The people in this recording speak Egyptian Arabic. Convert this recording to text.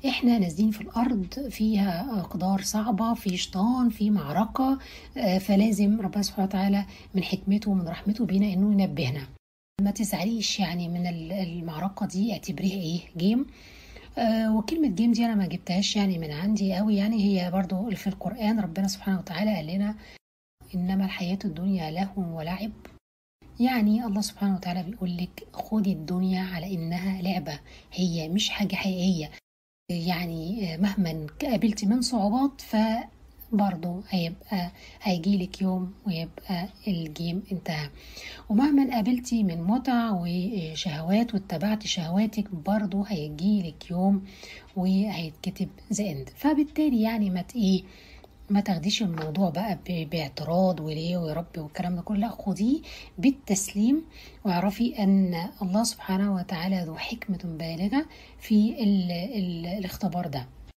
احنا نازلين في الارض فيها اقدار صعبه في شيطان في معركه آه، فلازم ربنا سبحانه وتعالى من حكمته ومن رحمته بينا انه ينبهنا ما تزعليش يعني من ال- المعركه دي اعتبريها ايه جيم آه وكلمة جيم دي أنا ما جبتهاش يعني من عندي قوي يعني هي برضو في القرآن ربنا سبحانه وتعالى قال لنا إنما الحياة الدنيا لهو ولعب يعني الله سبحانه وتعالى بيقول لك خدي الدنيا على إنها لعبة هي مش حاجة حقيقية يعني مهما قابلتي من صعوبات فبرضه هيبقى هيجيلك يوم ويبقى الجيم انتهى ومهما قابلتي من متع وشهوات واتبعتي شهواتك برضه هيجيلك يوم وهيتكتب ذا اند فبالتالي يعني ما ت- ايه ما تاخديش الموضوع بقى ب- باعتراض وليه ويا رب والكلام ده كله لا خديه بالتسليم واعرفي ان الله سبحانه وتعالى ذو حكمة بالغة في ال ال الاختبار ده